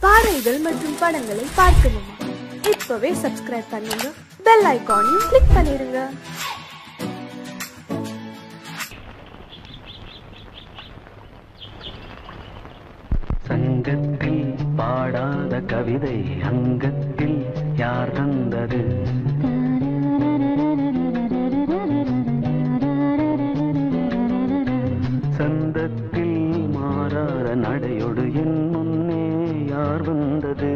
பாடல்கள் மற்றும் படங்களை பார்க்கணுமா இப்பவே சப்ஸ்கிரைப் பண்ணுங்க பெல் ஐகானையும் கிளிக் பண்ணிருங்க சங்கத்தில் பாடாத கவிதை அங்கத்தில் யார் தந்தது சந்தத்தில் மாறாத நடையொடு என் முன்னே யார் வந்தது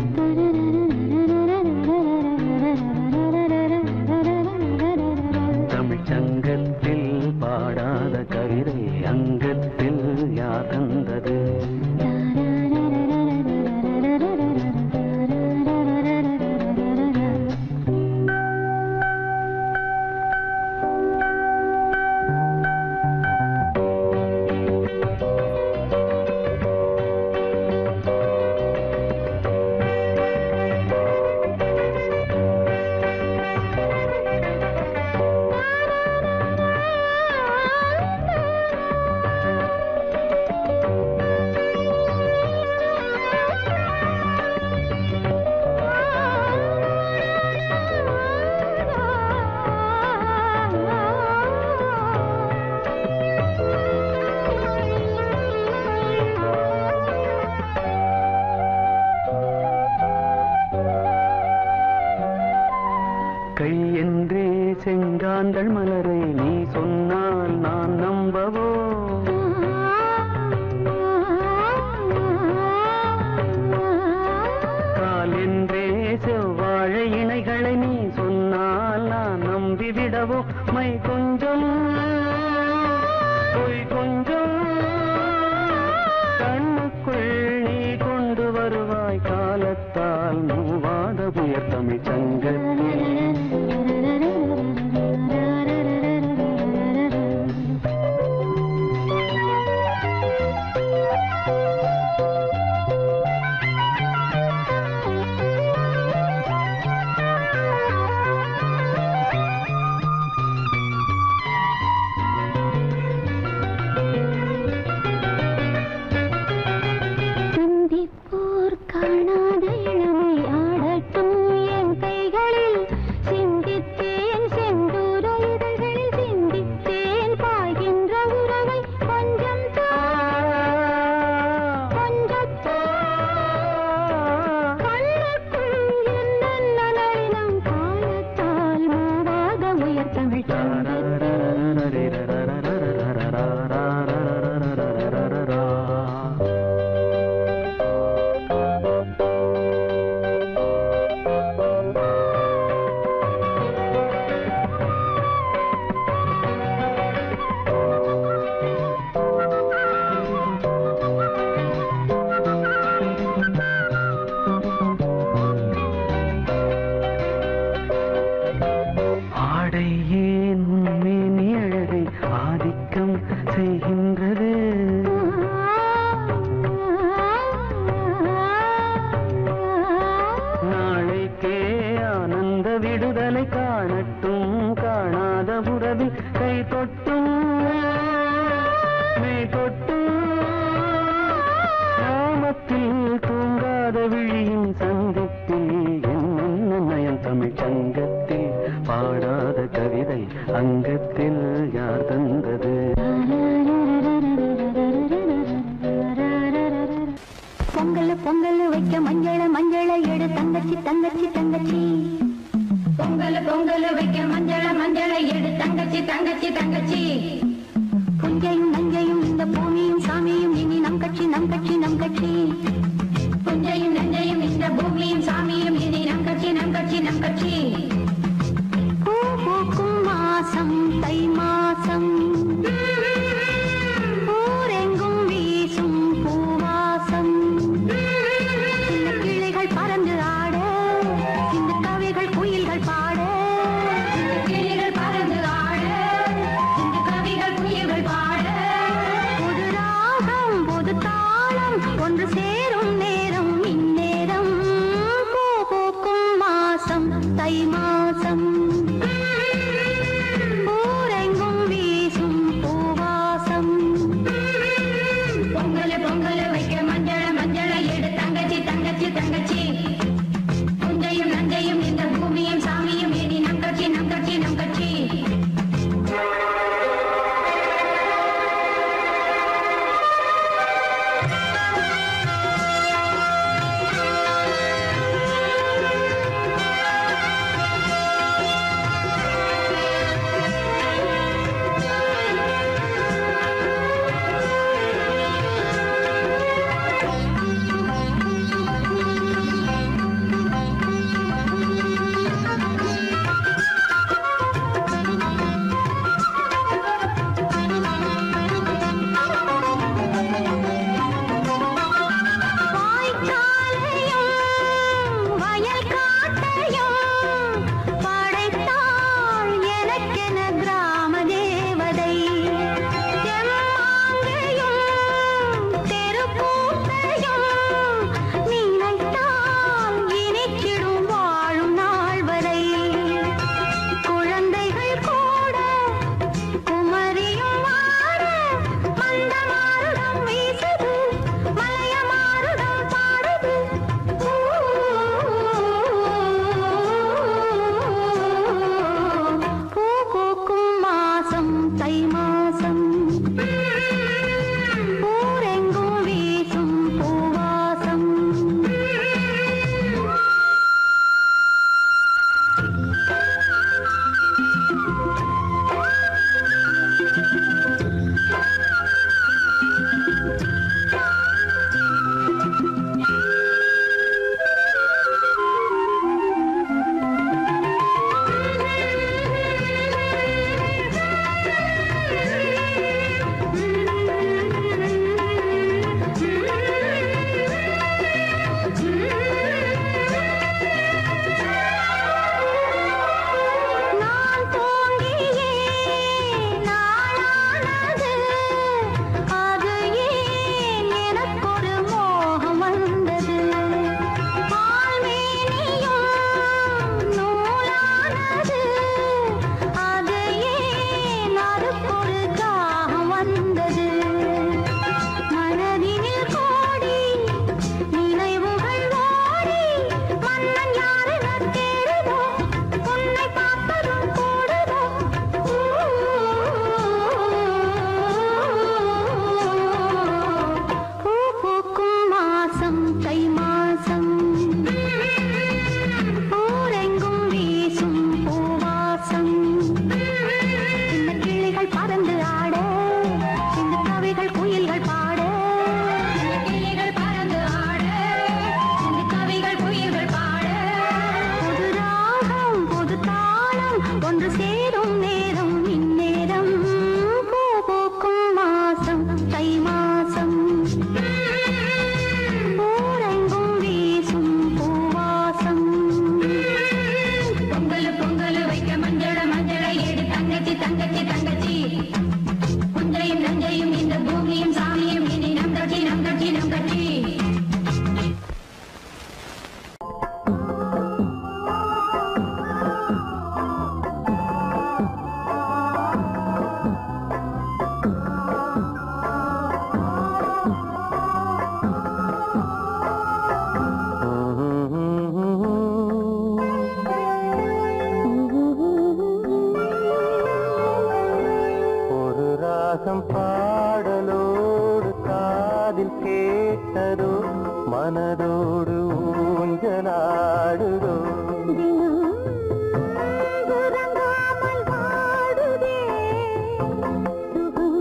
தமிழ்ச் சங்கத்தில் பாடாத கவிதை அங்கத்தில் யார் தந்தது கை என்றே செங்காந்தள் மலரை நீ சொன்னால் நான் நம்பவோ கால் என்றே செவ்வாழை இணைகளை நீ சொன்னால் நான் நம்பிவிடவோ மை கொஞ்சம் பொய் கொஞ்சம் கண்ணுக்குள் நீ கொண்டு வருவாய் காலத்தால் மூவாத புயர் தமிழ் சங்கத்தில் சிந்திப்போர் காணாத இளமை ஆடட்டும் என் கைகளில் சிந்தித்தேன் செந்தூர இதழ்களில் சிந்தித்தேன் பாய்கின்ற உறவை கொஞ்சம் கொஞ்சத்தோ கண்ணுக்குள் என்ன நளினம் காலத்தால் மூவாத உயர் தமிழ் ஆடை ஏன் உண்மை அழகை ஆதிக்கம் செய்கின்றது நாளைக்கே ஆனந்த விடுதலை காணட்டும் காணாத உறவில் கை தொட்டும் மெய் தொட்டும் கிராமத்தில் தூங்காத விழியின் சங்கத்தில் என்ன நயம் தமிழ் சங்கத்தில் பாடாத கவிதை அங்கத்தில் யார் தந்தது பொங்கல் பொங்கல் வைக்க மஞ்சள மஞ்சள எடு தங்கச்சி தங்கச்சி தங்கச்சி பொங்கல் பொங்கல் வைக்க மஞ்சள மஞ்சள எடு தங்கச்சி தங்கச்சி தங்கச்சி புஞ்சையும் நஞ்சையும் இந்த பூமியும் சாமியும் இனி நம் கட்சி நம் கட்சி நம் கட்சி புஞ்சையும் நெஞ்சையும் இந்த பூமியும் சாமியும் இனி நம் கட்சி நம் கட்சி நம் கட்சி பூ பூக்கும் மாசம் தை மாசம் ஊரெங்கும் வீசும் பூவாசம் சின்ன கிளைகள் பறந்து ஆட இந்த கவிகள் குயில்கள் பாட இந்த கிளிகள் பறந்து ஆட இந்த கவிகள் குயில்கள் பாட புது ராகம் புது தாளம் ஒன்று சேரும் மனதோடு ஊஞ்சலாடுதோ உறங்காமல் வாடுதே சுகம்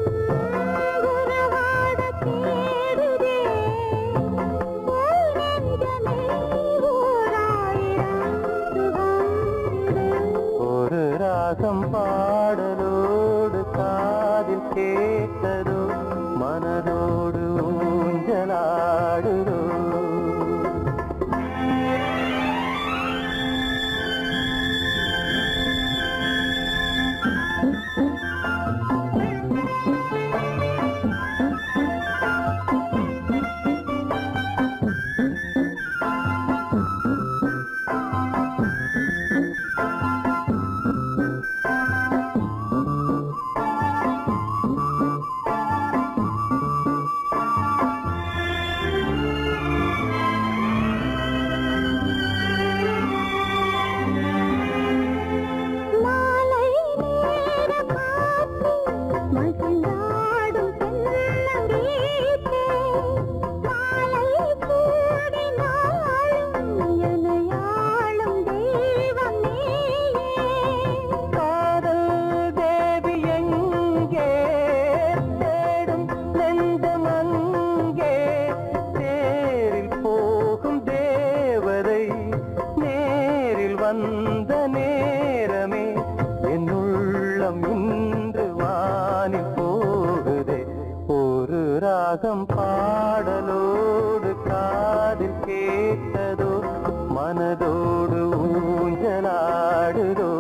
உறவாட தேடுதே போய் நெஞ்சமே ஓராயிரம் சுகம் இது ஒரு ராகம் பாடலோடு காதில் கேட்டதோ மனதோடு ஊஞ்சலாடுதோ மாலை நேர காற்று மகிழ்ந்தாடும் தென்னங்கீற்றே மாலை கூடினாலும் எனையாளும் தெய்வம் நீயே காதல் தேவி எங்கே தேடும் நெஞ்சம் அங்கே தேரில் போகும் தேவதை நேரில் வந்த நேரமே என் உள்ளம் இன்று வானில் போகுதே ஒரு ராகம் பாடலோடு காதில் கேட்டதோ மனதோடு ஊஞ்சலாடுதோ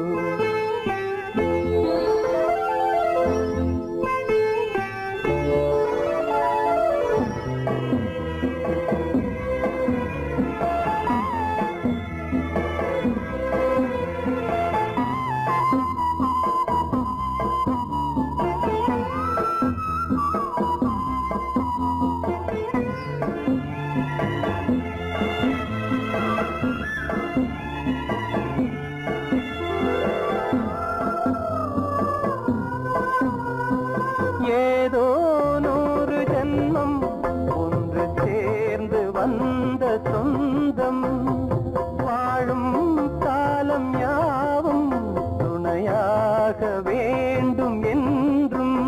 ஏதோ நூறு ஜென்மம் ஒன்று சேர்ந்து வந்த சொந்தம் வாழும் காலம் யாவும் துணையாக வேண்டும் என்றும்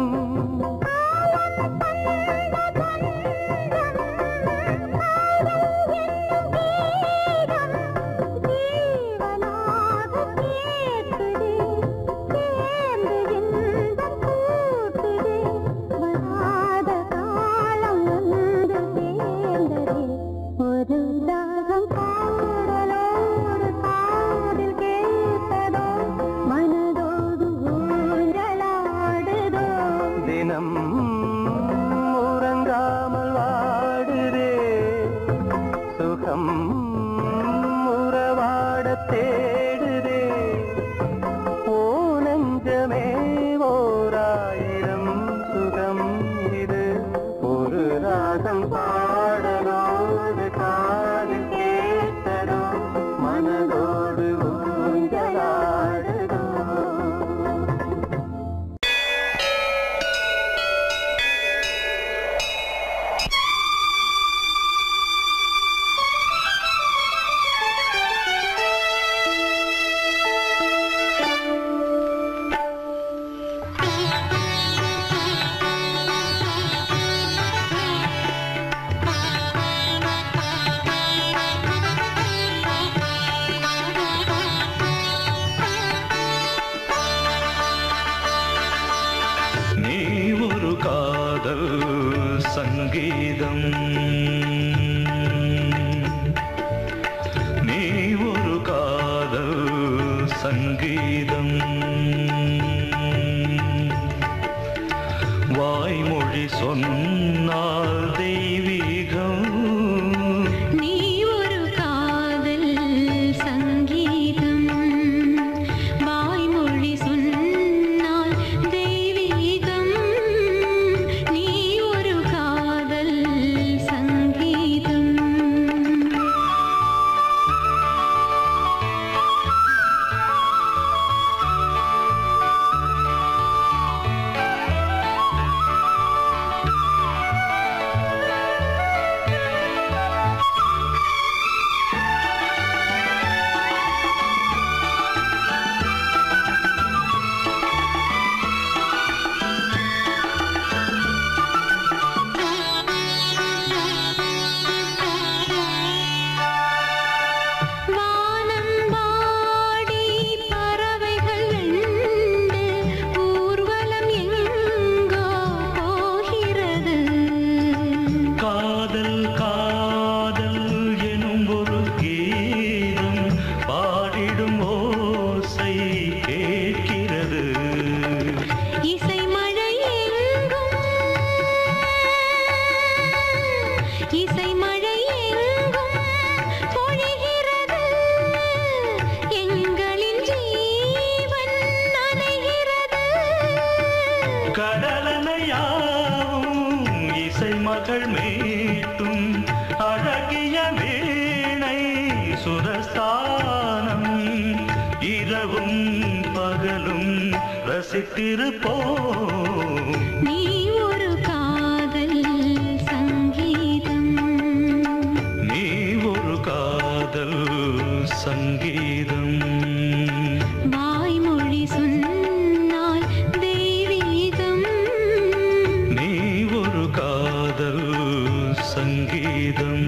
ஜீவனாக கேட்குதே சேர்ந்து இன்பம் கூட்டுதே வராத காலம் ஒன்று சேர்ந்ததே ஒரு தாகம் சுரஸ்தானம் இரவும் பகலும் ரசித்திருப்போம் நீ ஒரு காதல் சங்கீதம் நீ ஒரு காதல் சங்கீதம் வாய்மொழி சொன்னால் தெய்வீகம் நீ ஒரு காதல் சங்கீதம்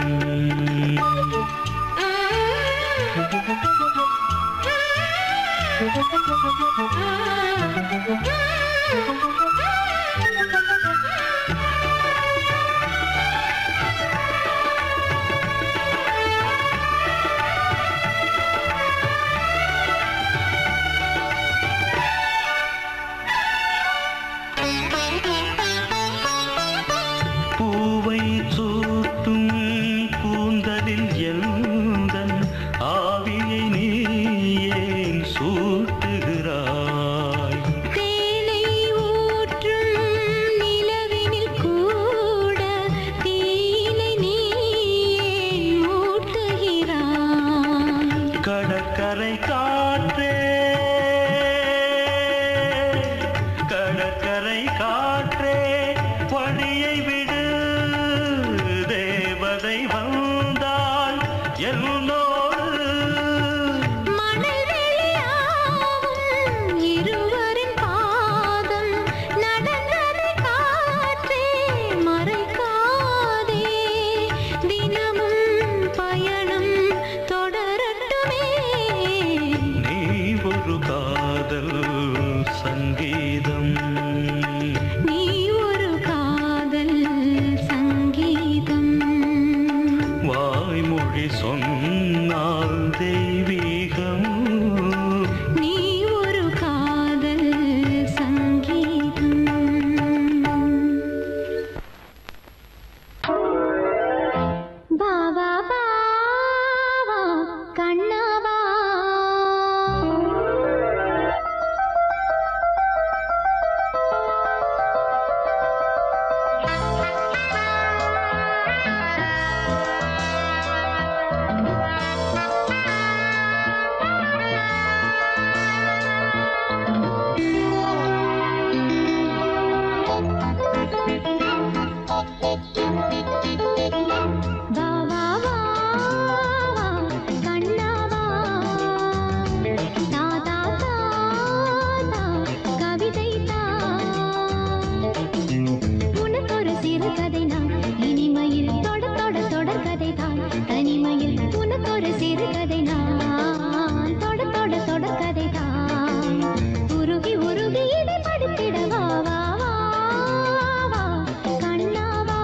பூவை சூட்டும் கூந்தலில் எந்தன் ஆவியை நீ ஏன் சூட்டுகிறாய் தேனை ஊற்றும் நிலவினில் கூட தீனை நீ ஏன் மூட்டுகிறாய் கடற்கரை காற்றே கடற்கரை காற்றே வழியை விடு தேவதை வந்தால் என்னோடு மணல் வெளியாகும் இருவரின் பாதம் நடந்ததை காற்றே மறைக்காதே தினமும் பயணம் தொடரட்டுமே நீ ஒரு காதல் சங்கீதம் நீ ஒரு காதல் சங்கீதம் வாய்மொழி சொன்னால் தெய்வீகம் நீ ஒரு காதல் சங்கீதம் பாவா பாவா கண்ணாவா வா வா வா வா கண்ணாவா தா தா தா தா கவிதை தா உனக்கு ஒரு சிறு கதை நான் இனிமையில் தொட தொட தொடர் கதை தான் தனிமையில் உனக்கு ஒரு சிறு கதை நான் தொட தொட தொடர் கதை தான் உருகி உருகி இதை படித்திட வா வா வா வா கண்ணாவா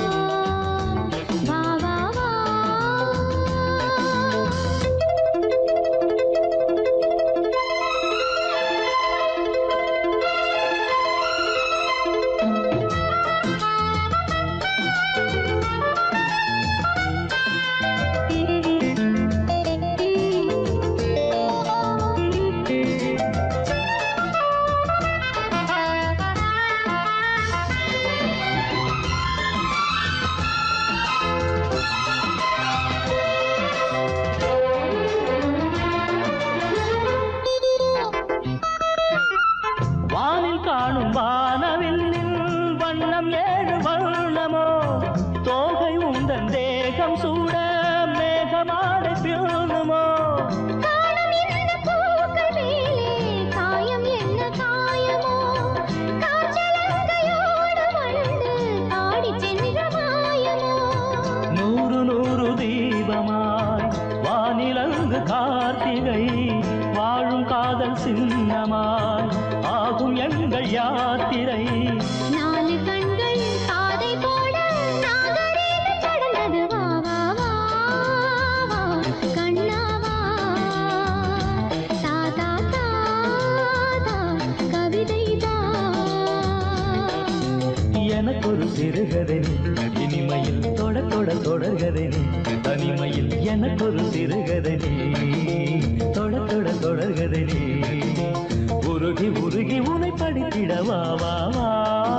வா வா வா வானில் காணும் வானவில்லின் வண்ணம் ஏழு வண்ணமோ தோகை உந்தன் தேகம் சூட மேகமாடை பியூணுமோ காலம் என்ன பூக்கள் மேலே காயம் என்ன காயமோ காற்றலங்கையோடு வளர்ந்து ஆடிச் சென்ற மாயமோ நூறு நூறு தீபமாய் வானிலங்கு கார்த்திகை வாழும் காதல் சின்னமாய் ஆகும் எங்கள் யாத்திரை நாலு கண்கள் காதை போட நாகரீகம் கடந்தது வா வா வா வா கண்ணாவா தா தா தா தா கவிதை தா எனக்கொரு சிறுகதை நீ இனிமையில் தொட தொட தொடர்கதை நீ தனிமையில் எனக்கொரு சிறுகதை நீ தொட தொட தொடர்கதை நீ உருகி உருகி உனை படித்திட வா வா வா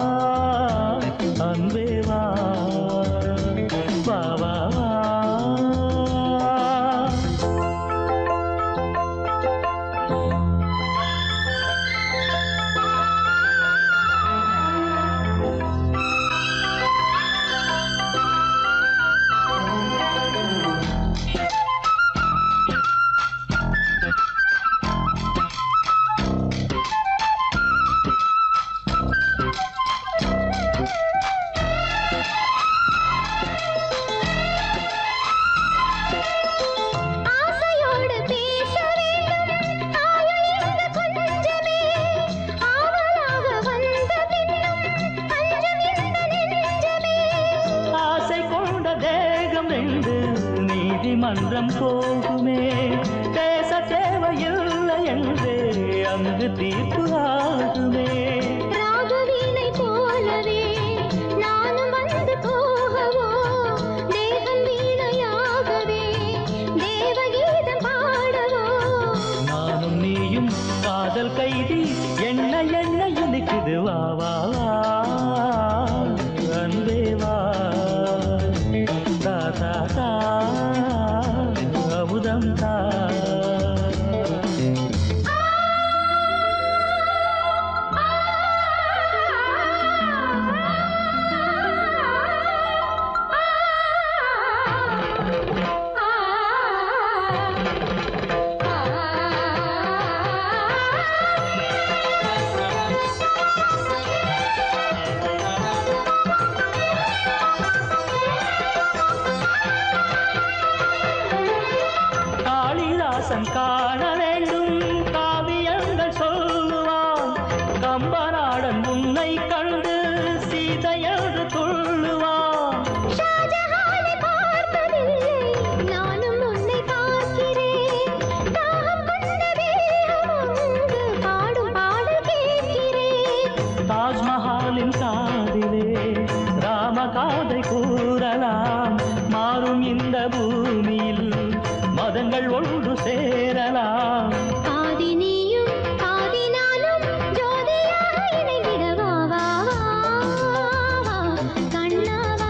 அன்பே வா வா வா வா நீதிமன்றம் போகுமே பேச தேவையில்லை என்றே அங்கு தீர்ப்பு ஆகுமே ராகவீணை போலவே நானும் வந்து போகவோ தேவன் வீணையாகவே தேவகீதம் பாடவோ நானும் நீயும் காதல் கைதி என்ன என்ன இனிக்குது வா வா வா அன்பே வா தா தா தா அமுதம் தா காளிதாசன் காண வேண்டும் காவியங்கள் சொல்லுவான் கம்பநாடன் உன்னை கண்டு சீதையன்று துள்ளுவான் ஷாஜஹானை பார்த்ததில்லை நானும் உன்னை பார்க்கிறேன் தாகம் கொண்ட தேகம் அங்கு பாடும் பாடல் கேட்கிறேன் தாஜ்மஹாலின் காதிலே ராம காதை கூறலாம் மாறும் இந்த பூமியில் மதங்கள் ஒன்று சேரலாம் பாதி நீயும் பாதி நானும் ஜோதியாக இணைந்திட வா வா வா கண்ணா வா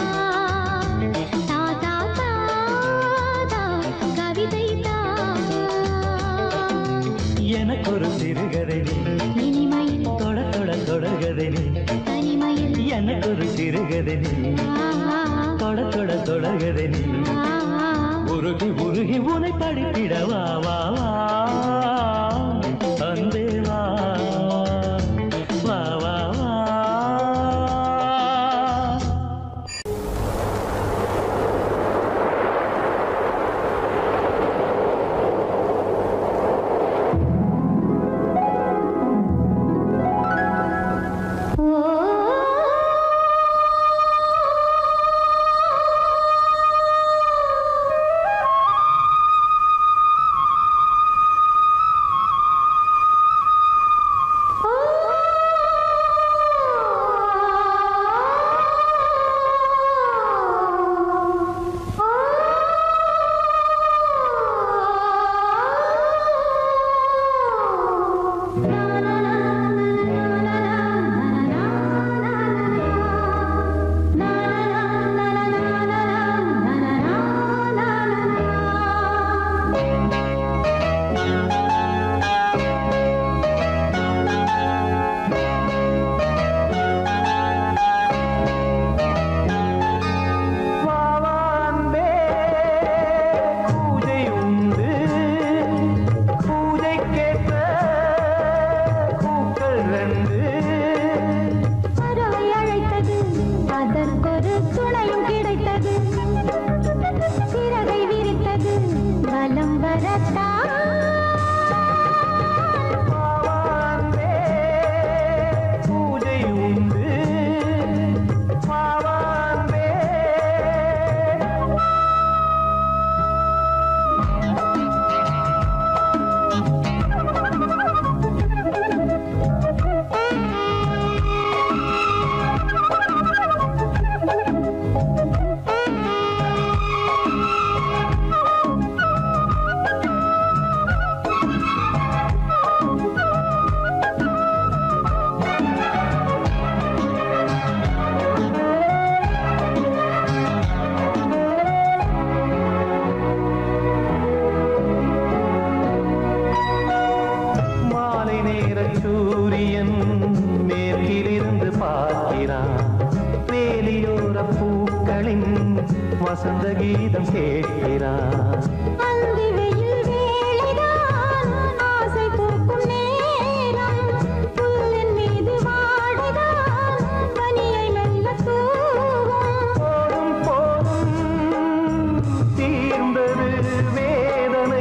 தா தா தா தா கவிதை தா எனக்கொரு சிறுகதை நீ இனிமையில் தொட தொட தொடர்கதை நீ தனிமையில் எனக்கொரு சிறுகதை நீ ஆ தொட தொட தொடர்கதை நீ ஆ ஆ உருகி உருகி உனை படித்திட வா வா வா அன்பே வா வா வா வா வாவான்பே பூஜை உண்டு பூஜைக்கேற்ற பூக்கள் ரெண்டு பறவை அழைத்தது அதற்கொரு துணையும் கிடைத்தது சிறகை விரித்தது வலம் வரத்தான் வாவான்பே பூஜை உண்டு வாவான்பே மாலை நேர சூரியன் மேற்கிலிருந்து பார்க்கிறான் வேலியோர பூக்களின் வசந்த கீதம் கேட்கிறான் அந்தி வெயில் வேளைதான் ஆசை பூக்கும் நேரம் புல்லின் மீது வாடைதான் பனியை மெல்ல தூவும் போதும் போதும் தீர்ந்தது வேதனை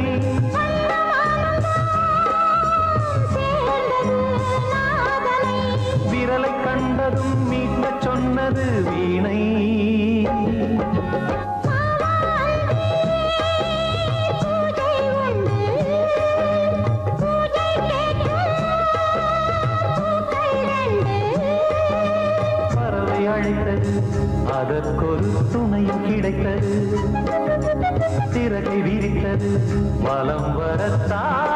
சேர்ந்தது நாதனை விரலை கண்டதும் மீட்கச் சொன்னது வீணை மாவாழ்வே சிறகை விரித்தது வலம் வரத்தான்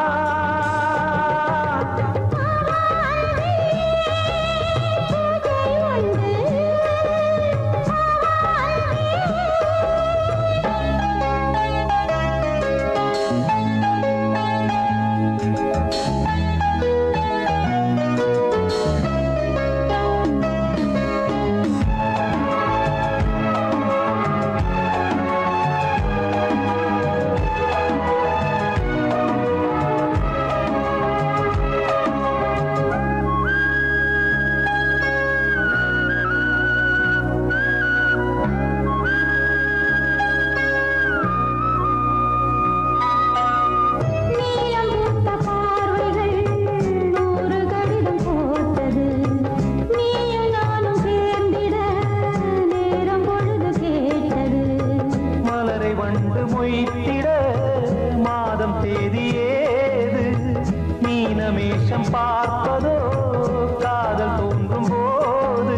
நீலம் பூத்த பார்வைகள் நூறு கடிதம் போட்டது நீயும் நானும் சேர்ந்திட நேரம் பொழுது கேட்டது மலரை வண்டு மொய்த்திட மாதம் தேதி ஏது மீனமேஷம் பார்ப்பதோ காதல் தோன்றும் போது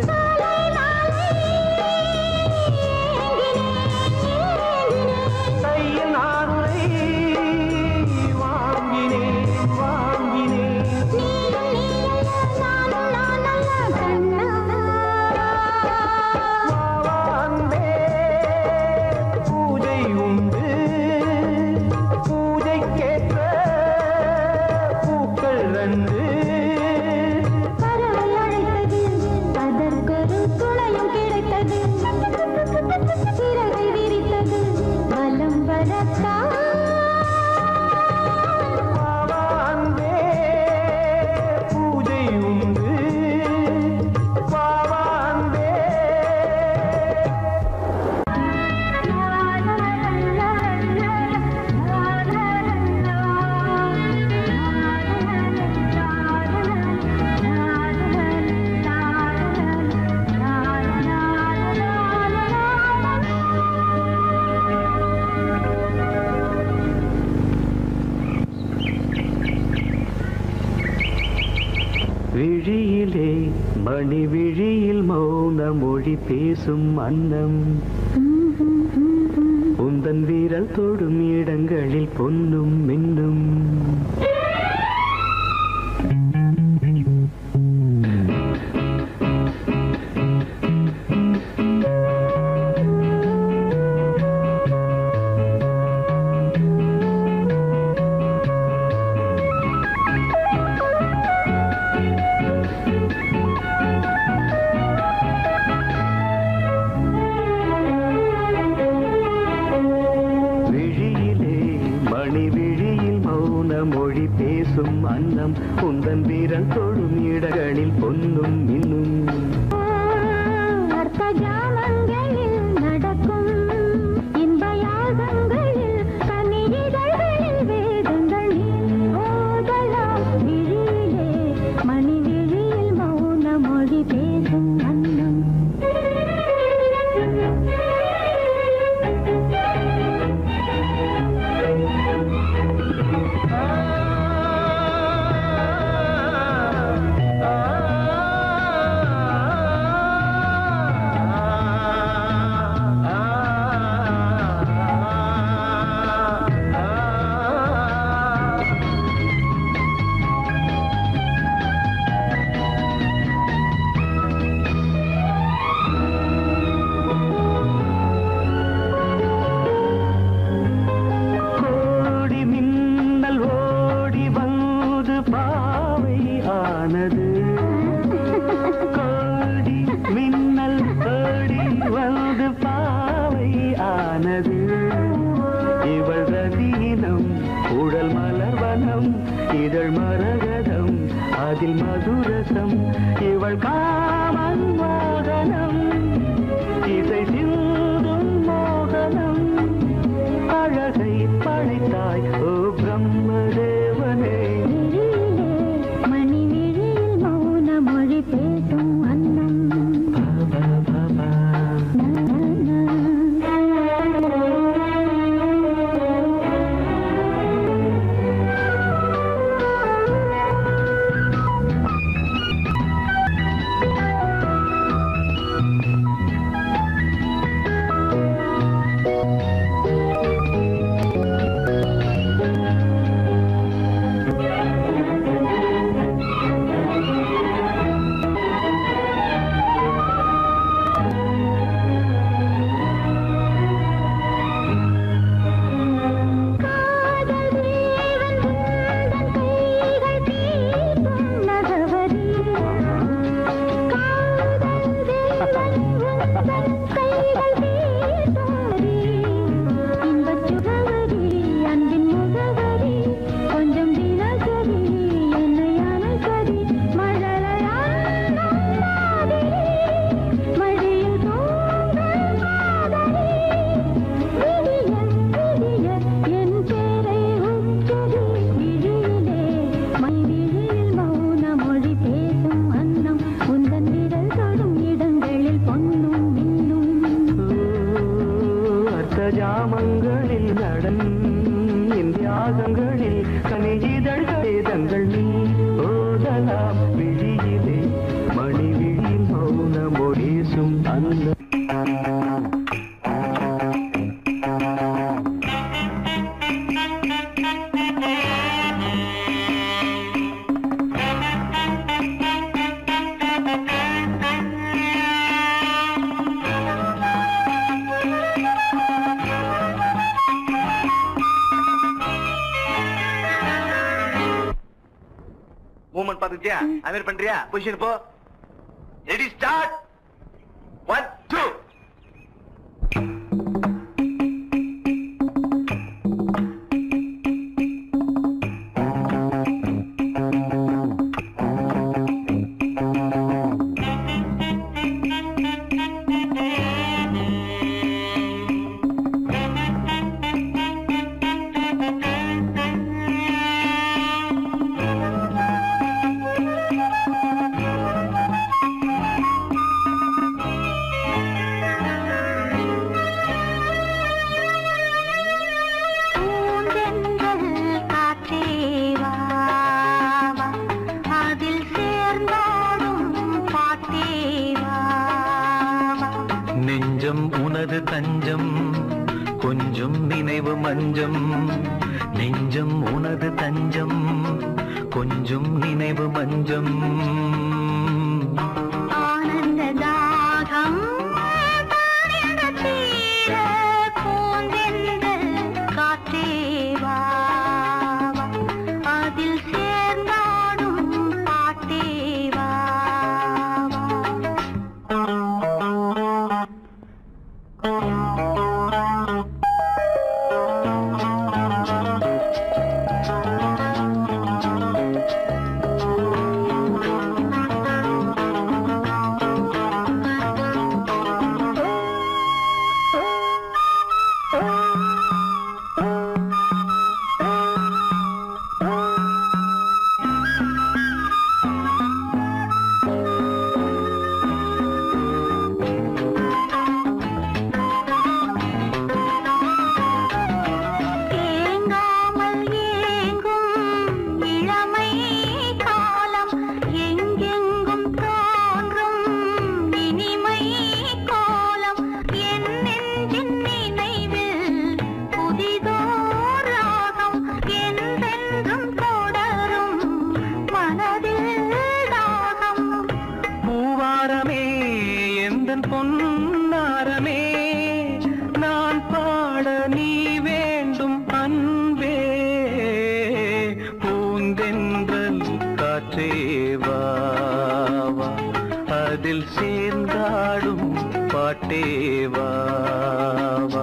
கையில் நானுரை வாங்கினேன் வாங்கினேன் வாவாந்தே பூஜை உண்டு பூஜைக்கேற்ற பூக்கள் ரெண்டு பறவை அழைத்தது அதற்கொரு துணையும் கிடைத்தது சிறகை விரித்தது வலம் வரத்தான் வாவாந்தே பூஜை உண்டு வாவாந்தே விழியிலே மணி விழியில் மௌன மொழி பேசும் அன்னம் உந்தன் வீரல் தொடும் இடங்களில் பொன்னும் மின்னும் விழியிலே மணி விழியில் மௌன மொழி பேசும் அன்னம் உந்தன் வீரல் தொடும் இடங்களில் பொன்னும் மின்னும் அர்த்த ஜாமங்களில் நடக்கும் இன்ப யாகங்களில் கனியிதழ்களில் வேதங்கள் நீ ஓதலாம் விழியிலே மணி விழியில் மௌன மொழி பேசும் அன்னம் கோடி மின்னல் ஓடி வந்து பாவை ஆனது கோடி மின்னல் ஓடி வந்து பாவை ஆனது இவள் ரதீனம் உடல் மலர்வனம் இதழ் மரகதம் அதில் மதுரசம் இவள் காமன் மோகனம் இசை சிந்தும் மோகனம் அழகை படைத்தாய் ஓ பிரம்மதேவனே விழியிலே மணி விழியில் மௌன மொழி பேசும் அன்னம் பா, பா, பா, பா. ஆ ராகங்களில் நடன் இந்தியாகங்களில் கனிஜிதழ்கள் வேதங்கள் நீ ஓதலாம் விழியிலே மணி விழி மௌன மொழிசும் அந்த மூவ்மெண்ட் பாத்துக்கிட்டியா அது மாதிரி பண்றியா பொசிஷன் போ ரெடி ஸ்டார்ட் ஒன் டூ பூந்தென்றல் காற்றே வா, வா. அதில் சேர்ந்தாடும் பாட்டே வா, வா. நெஞ்சம் உனது தஞ்சம் கொஞ்சம் நினைவு மஞ்சம் நெஞ்சம் உனது தஞ்சம் கொஞ்சம் நினைவு மஞ்சம் ஆனந்த தாகம் தானிட தீர பூந்தென்றல் காற்றே வா, வா. அதில் சேர்ந்தாடும் பாட்டே வா, வா. தேங்காமல் ஏங்கும் இளமை காலம் எங்கெங்கும் தோன்றும் இனிமை கோலம் என் நெஞ்சின் நினைவில் புதிதோர் ராகம் என்றென்றும் தொடரும் மனதில் தாகம் பூவாரமே எந்தன் பொன்னாரமே நான் பாட நீ வேண்டும் அன்பே பூந்தென்றல் காற்றே வா, வா. அதில் சேர்ந்தாடும் பாட்டே வா, வா.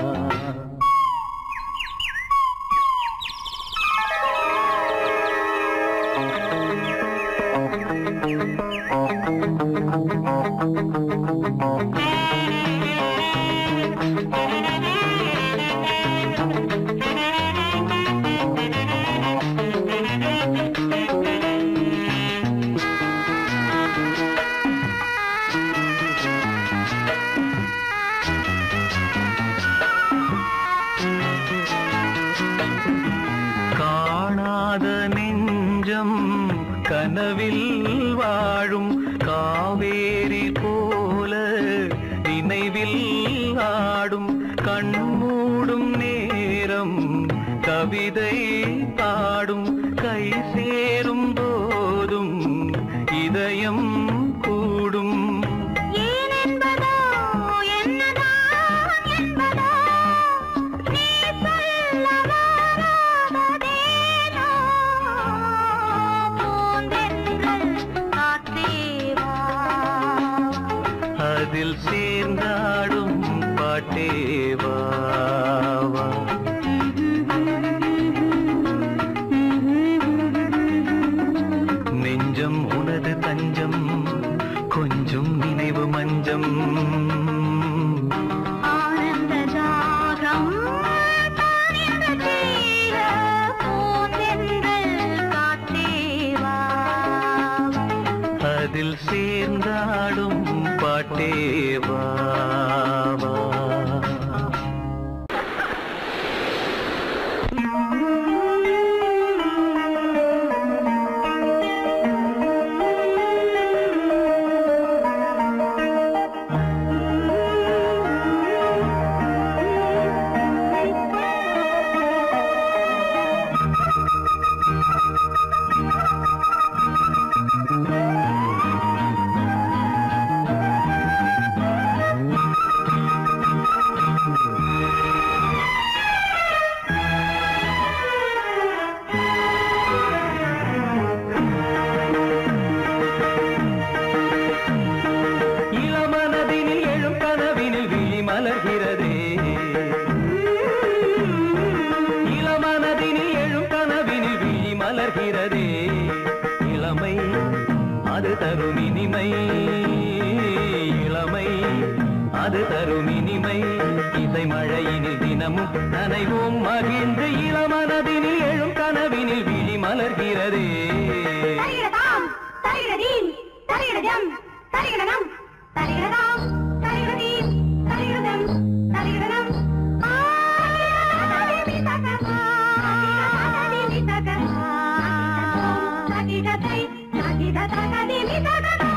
காணாத நெஞ்சம் கனவில் வாழும் காவேரி போல நினைவில் ஆடும் கண்மூடும் நேரம் கவிதை பாடும் கை சேரும் போதும் இதயம் கூடும் ஏன் என்பதோ என்னதான் என்பதோ நீ சொல்ல வராததேனோ பூந்தென்றல் காற்றே வா அதில் சேர்ந்தாடும் பாட்டே வா, வா. நெஞ்சம் உனது தஞ்சம் கொஞ்சம் நினைவு மஞ்சம் ஆனந்த தாகம் தானிட தீர பூந்தென்றல் காற்றே வா அதில் சேர்ந்தாடும் பாட்டே வா, வா. மலர்கிறதே இளமை அது தரும் இனிமை இளமை அது தரும் இனிமை இசை மழையினில் தினமும் நனைவோம் மகிழ்ந்து இளமனதினில் எழும் கனவினில் விழி மலர்கிறதே தரிகிடதாம் தரிகிடதீம் தரிகிடதம் தரிகிடனம் தரிகிடதாம் தரிகிடதீம் தரிகிடதம் தரிகிடனம் தகிடதை தகிட தகதி மிதகதா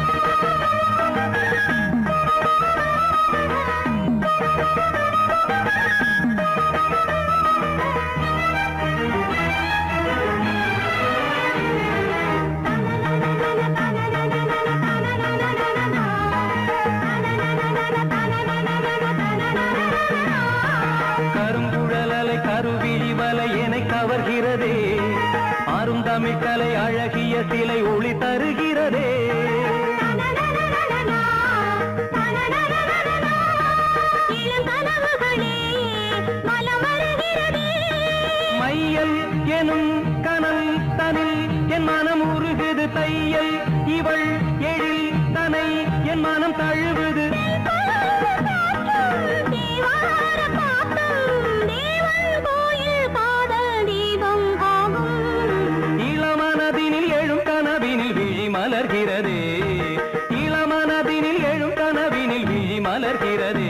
கருங்குழலலை கருவிழி வலை என கவர்கிறதே அருந்தமிழ் கலை அழகிய சிலை ஒளி தருகிறதே மையல் எனும் கனல் தனில் என் மனம் உருகுது தையல் இவள் எழில் தனை என் மனம் தழுவுது இளமனதினில் எழும் கனவினில் விழி மலர்கிறதே இளமனதினில் எழும் கனவினில் விழி மலர்கிறதே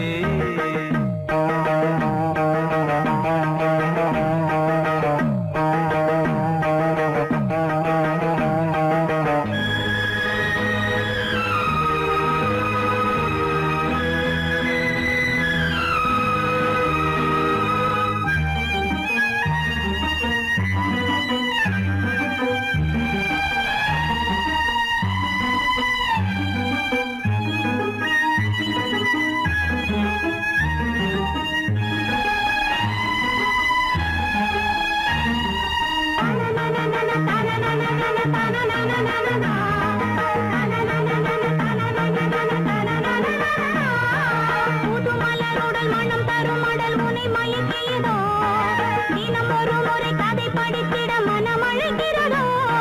புதுமலருடல் மனம் தரும் மடல் உனை மயக்கியதோ தினம் ஒரு முறை கதை படித்திட மனம் அழைக்கிறதோ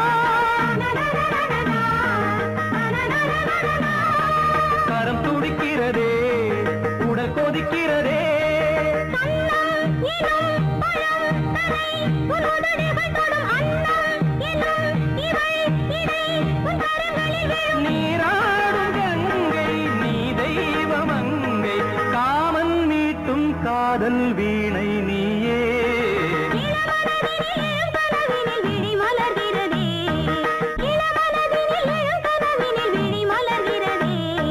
கரம் துடிக்கிறதே உடல் கொதிக்கிறதே கண்ணம் எனும் பழம் தனை உன் உதடுகள் தொடும் அன்னம் எனும் இவள் இடை உன் கரங்களில் விழும் நீராடும் கங்கை நீ தெய்வமங்கை காமன் மீட்டும் காதல் வீணை நீயே இளமனதினில் எழும் கனவினில் விழி மலர்கிறதே இளமனதினில் எழும் கனவினில் விழி மலர்கிறதே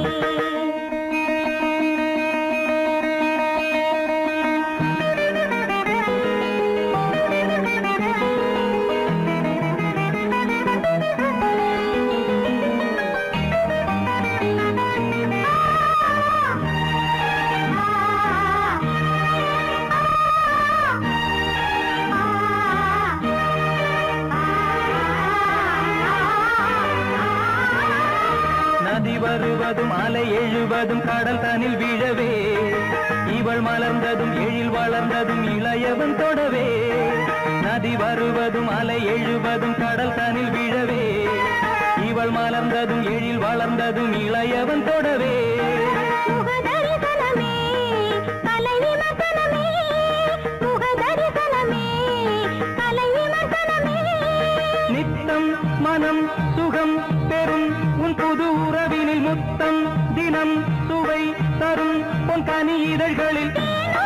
நதி வருவதும் அலை எழுவதும் கடல் தனில் விழவே இவள் மலர்ந்ததும் எழில் வளர்ந்ததும் இளையவன் தொடவே நதி வருவதும் அலை எழுவதும் கடல் தனில் விழவே இவள் மலர்ந்ததும் எழில் வளர்ந்ததும் இளையவன் தொடவே முகதரிசனமே கலை விமர்சனமே முகதரிசனமே கலை விமர்சனமே நித்தம் மனம் சுகம் பெறும் உன் புது உறவினில் முத்தம் தினம் சுவை தரும் உன் கனி இதழ்களில்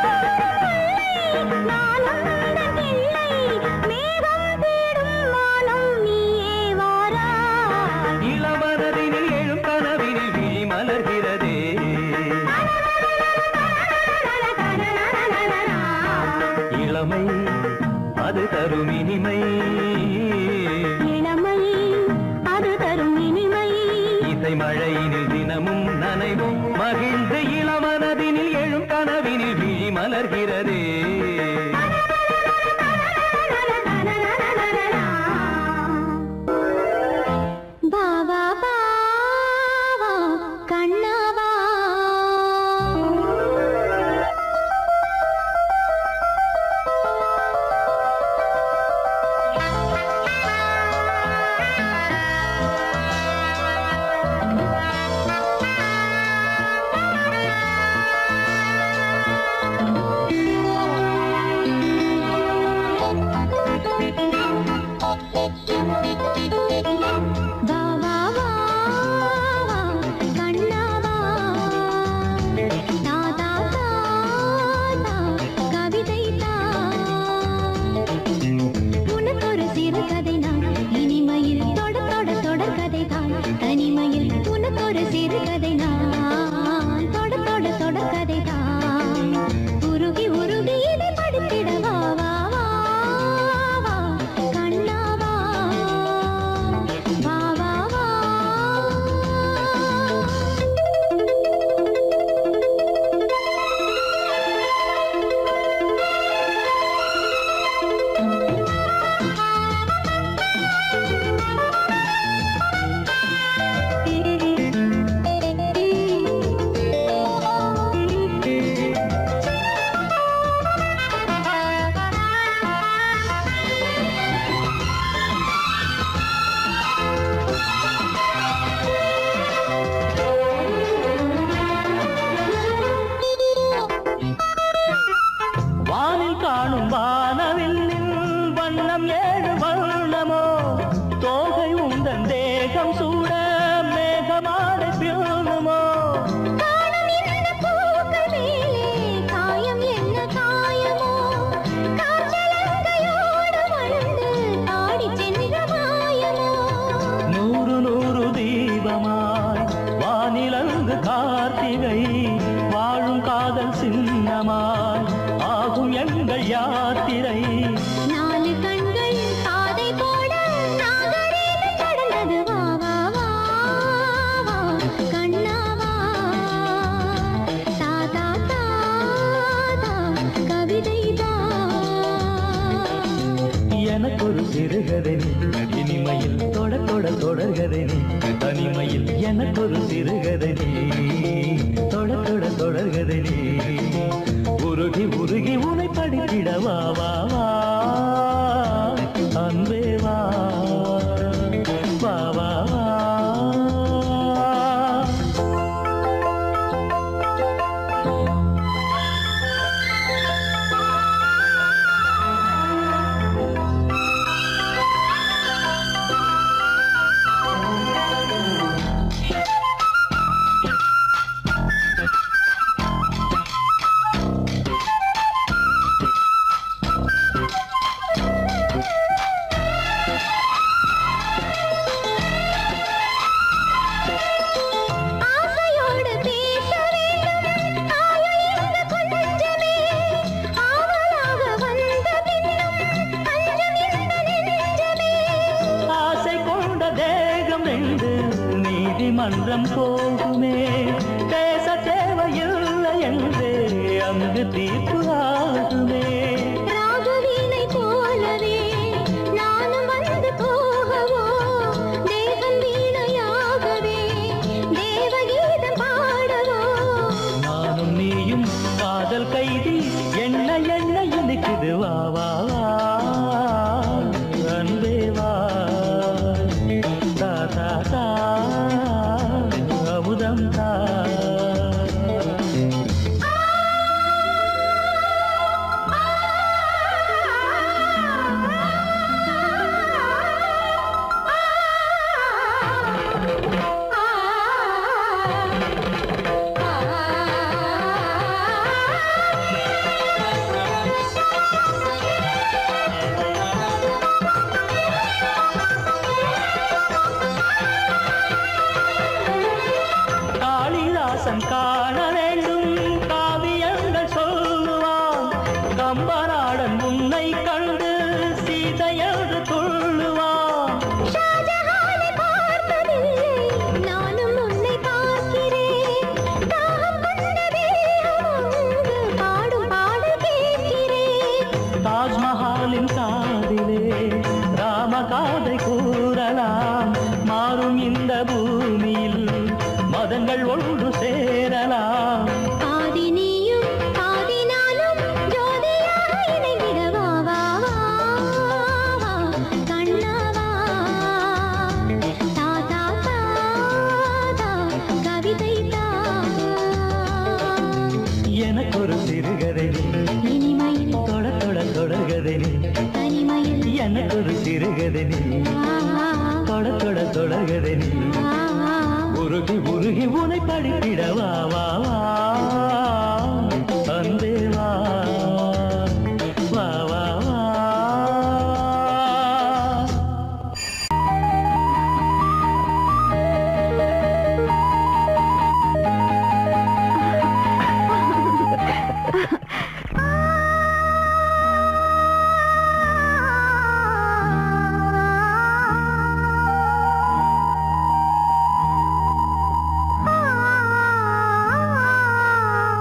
நானும் உந்தன் பிள்ளை மேகம் தேடும் வானம் நீயே வாராய் இளவரதினில் எழும் கனவினில் விழி மலர்கிறதே இளமை அது தரும் இனிமை இளமை அது தரும் இனிமை இசை மழையினில் தினமும் நனைவும் மகிழ்ந்து இளமனதினில் எழும் கனவினில் விழி மலர்கிறதே பாவா பாவா கண்ணாவா ஆ காணும் வானவில்லின் வண்ணம் ஏழு வண்ணமோ தோகை உந்தன் தேகம் சூட மேகமாடை பியூணுமோ காணம் என்ன பூக்கள் மேலே காயம் என்ன காயமோ காற்றலங்கையோடு வளர்ந்து ஆடிச் சென்ற மாயமோ நூறு நூறு தீபமாய் வானிலங்கு கார்த்திகை வாழும் காதல் சின்னமாய் ஆகும் எங்கள் யாத்திரை நாலு கண்கள் பாதை போட நாகரீகம் கடந்தது வா வா வா வா கண்ணா வா தா தா தா தா கவிதை தா எனக்கு ஒரு சிறுகதை நீ இனிமையில் தொட தொட தொடர்கதை நீ தனிமையில் எனக்கு ஒரு சிறுகதை நீ தொட தொட தொடர்கதை நீ உருகி உருகி உனை படித்திட வா வா வா அன்பே வா வா வா வா ஆசையோடு பேச வேண்டும் ஆயுள் இந்த கொஞ்சமே ஆவலாக வந்த பின்னும் அஞ்சம் இந்த நெஞ்சமே ஆசை கொண்ட தேகம் என்று நீதிமன்றம் போகுமே பேச தேவையில்லை என்று அங்கு தீர்ப்பு ஆகுமே ராகவீணை போலவே நானும் வந்து போகவோ தேவன் வீணையாகவே தேவகீதம் பாடவோ நானும் நீயும் காதல் கைதி என்ன என்ன இனிக்குது வா வா வா அன்பே வா தா தா தா அமுதம் தா காளிதாசன் காண வேண்டும் காவியங்கள் சொல்லுவான் கம்பநாடன் உன்னை கண்டு சீதையது துள்ளுவான் ஷாஜஹானை பார்த்ததில்லை நானும் உன்னை பார்க்கிறேன் தாகம் கொண்ட தேகம் அங்கு பாடும் பாடல் கேட்கிறேன் தாஜ்மஹாலின் காதிலே ராம காதை கூறலாம் மாறும் இந்த பூமியில் மதங்கள் ஒன்று சேரலாம் பாதி நீயும் பாதி நானும் ஜோதியாக இணைந்திட வா வா வா வா கண்ணா வா தா தா தா தா கவிதை தா எனக்கு ஒரு சிறுகதை நீ, இனிமையில் தொட தொட தொடர்கதை நீ தனிமையில் எனக்கு ஒரு சிறுகதை நீ ஆ தொட தொட தொடர்கதை நீ ஆ ஆ உருகி உருகி உனை படித்திட வா வா வா அன்பே வா வா வா வா ஆ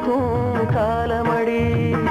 கொலுக்கும் காலமடி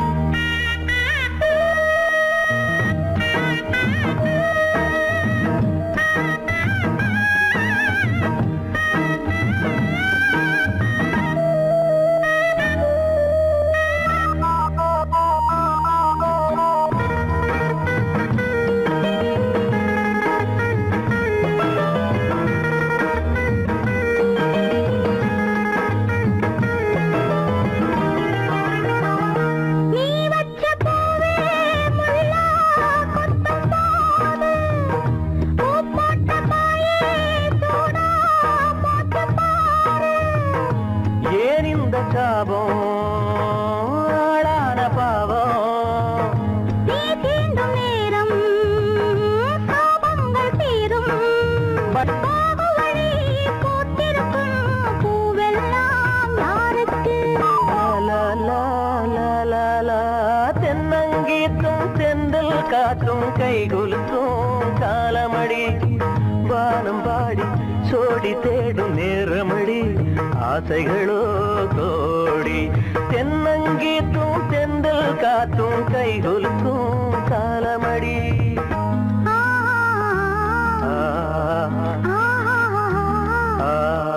நீ வச்ச பூவே முல்லா கொத்தும் போது பூ போட்ட பாயே சூடா போட்டு பாரு ஏன் இந்த சாபம் ஆளான பாவம் நீ தீண்டும் நேரம் சாபங்கள் தீரும் போகு வழி பூத்திருக்கும் பூவெல்லாம் யாருக்கு லா, லா, லா, லா, லா. தென்னங்கீத்தும் தென்றல் காற்றும் கைகுலுக்கும் காலமடி வானம் பாடி சோடி தேடும் நேரமடி ஆசைகளோ கோடி தென்னங்கீத்தும் தென்றல் காற்றும் கைகுலுக்கும் காலமடி ஆ ஆ, ஆ ஆ,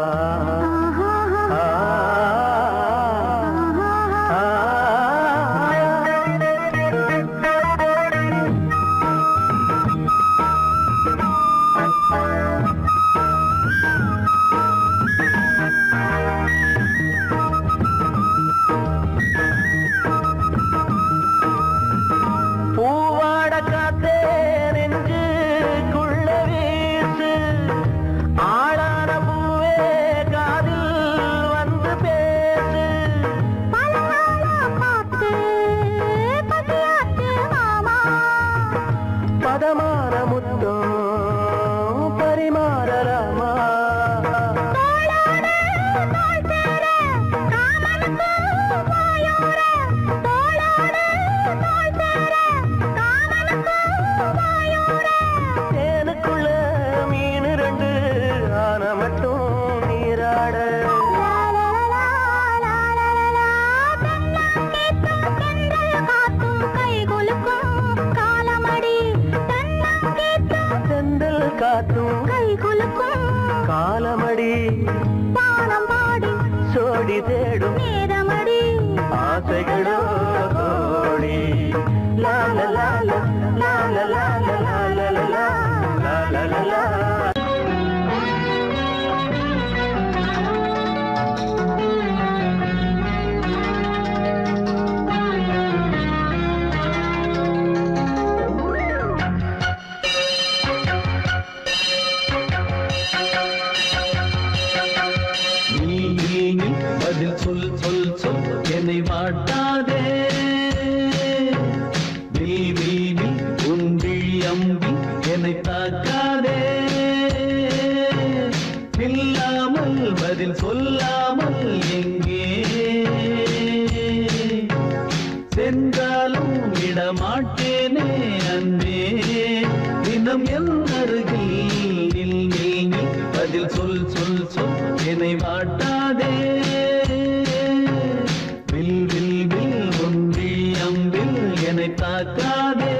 ஆ, பூவாட காத்தே நெஞ்சுக்குள்ள வீசு ஆளான பூவே காதில் வந்து பேசு பலகாலா பார்த்து பசியாச்சு மாமா பதமான முத்தம் பரிமாறலாமா தோளோடு தோள் சேர காமனுக்கு வாயோர தோளோடு தோள் சேர காமனுக்கு வாயோர தேனுக்குள்ள மீன் ரெண்டு ஆன மட்டும் நீராட செந்தல் காத்தும் காலமடி சோடி தேடும் ஆசைகளோ கோடி லா லா லா லா லா லா லா லா லா லா லா லா லா லா லா நீ நீ நீ பதில் சொல் சொல் சொல் என்னை வாட்டாதே நீ நீ நீ உன் விழி அம்பி என்னை தாக்காதே இல்லாமல் பதில் சொல்லாமல் எங்கே சென்றாலும் விடமாட்டேனே அன்பே தினம் என் அருகில் நில் நில் நில் பதில் சொல் சொல் சொல் என்னை வாட்டாதே வில் வில் வில் ஒன்றி அம்பில் என்னை தாக்காதே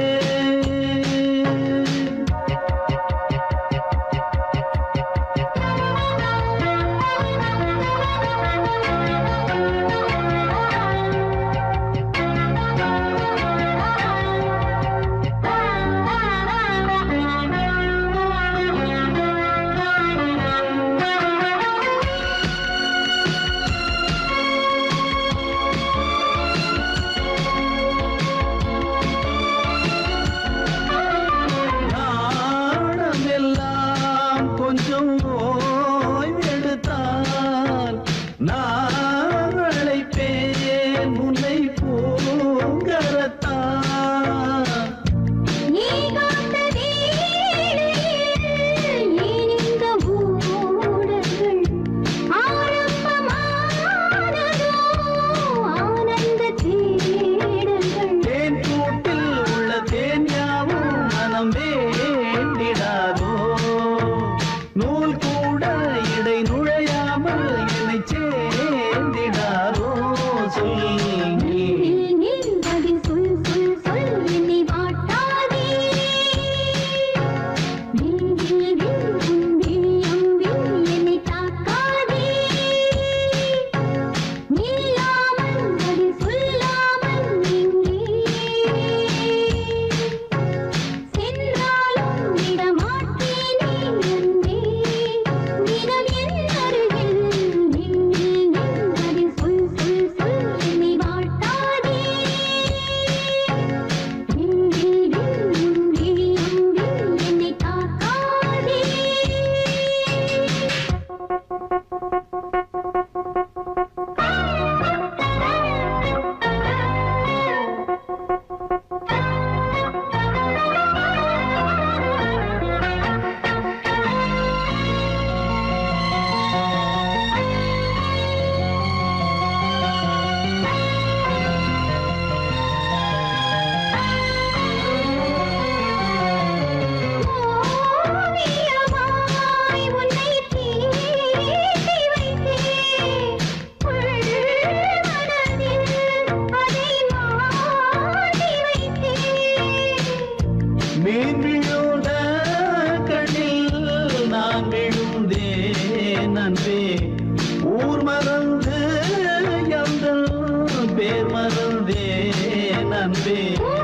தேன் விழுந்த கண்ணில் நான் விழுந்தேன் அன்பே ஊர் மறந்து எந்தன் பேர் மறந்தேன் அன்பே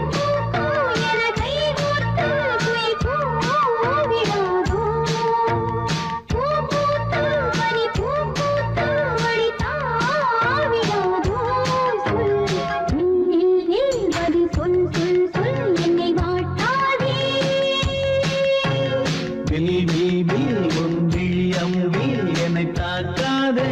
வில் வில் வில் உன் விழியம் வில் என்னை தாக்காதே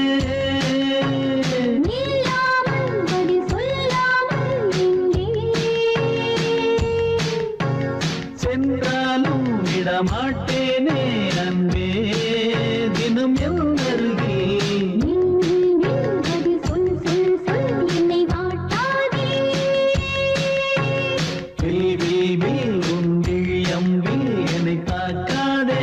சென்றாலும் விடமாட்டேனே அன்பே தினம் என் அருகில் வில் வில் வில் உன் விழியம் வில் என்னை தாக்காதே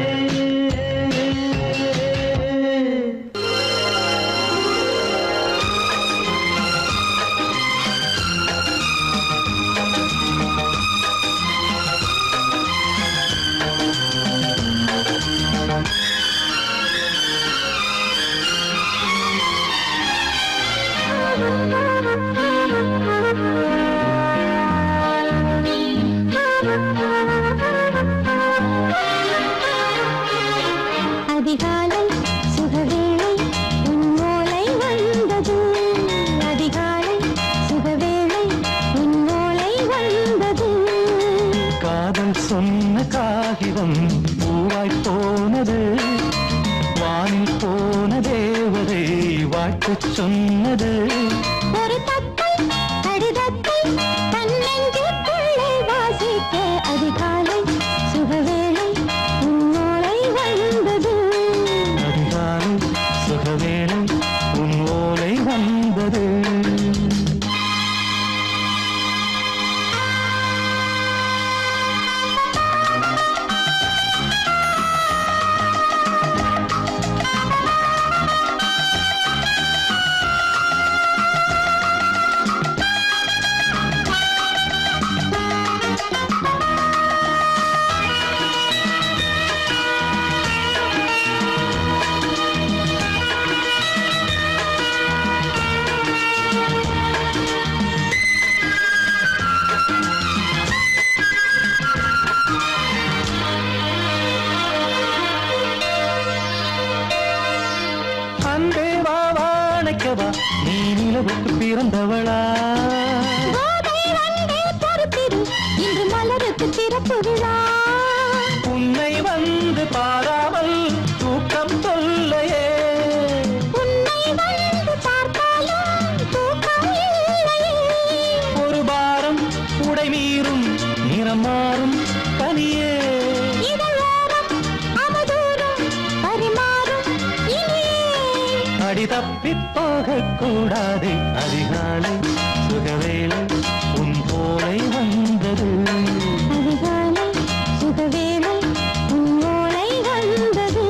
அதிகாலை சுகவேளை உன் ஓலை வந்தது அதிகாலை சுகவேளை உன் ஓலை வந்தது காதல் சொன்ன காகிதம் பூவாய் போனது வானில் போன தேவதை வாழ்த்துச் சொன்னது ஒரு தத்தை கடிதத்தை தன்னெஞ்சுக்குள்ளே வாசிக்க அதிகாலை சுகவேளை உன் ஓலை வந்தது அதிகாலை சுகவேளை உன் ஓலை வந்தது அன்பே வா வாழைக்கவா நீ நிலவுக்கு பிறந்தவளா கோதை வந்தே பொறுத்திரு இன்று மலருக்கு திறப்பு விழா உன்னை வந்து பாராமல் தூக்கம் தொல்லையே உன்னை வந்து பார்த்தாலும் தூக்கம் இல்லையே ஒரு பாரம் உடை மீறும் நிறம் மாறும் பனியே இதழோரம் அமுதூரம் பரிமாறும் இனியே அடி தப்பிப் போகக் கூடாது அதிகாலை சுகவேளை உன் போலை வந்தது அதிகாலை சுகவேளை உன் ஓலை வந்தது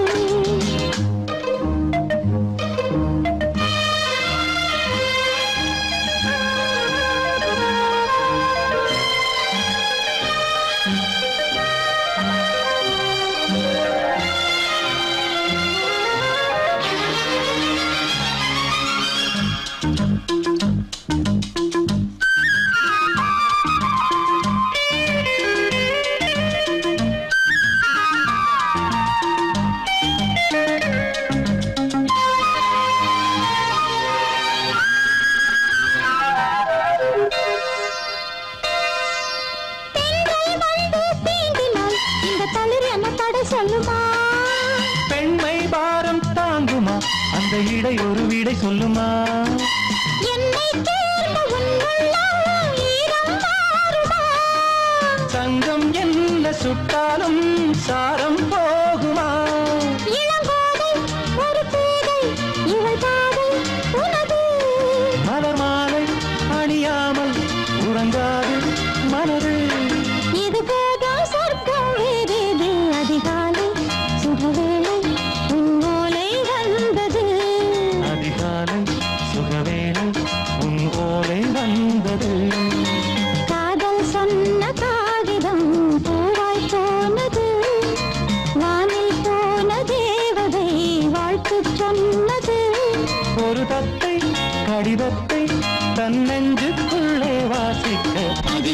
பெண்கள் வந்து தீண்டினால் இந்த தளிர் என்ன தடை சொல்லுமா பெண்மை பாரம் தாங்குமா அந்த இடை ஒரு விடை சொல்லுமா என்னை தேர்ந்த உன் உள்ளம் ஈரம் மாறுமா சங்கம் என்ன சுட்டாலும் சாரம் போகுமா இளங்கோதை ஒரு பேதை இவள் பாதை உனது மலர் மாலை அணியாமல் உறங்காது மனது இது போதும் சொர்க்கம் வேறேது அதிகாலை சுகவேளை உன் ஓலை வந்தது அதிகாலை சுகவேளை உன் ஓலை வந்தது காதல் சொன்ன காகிதம் பூ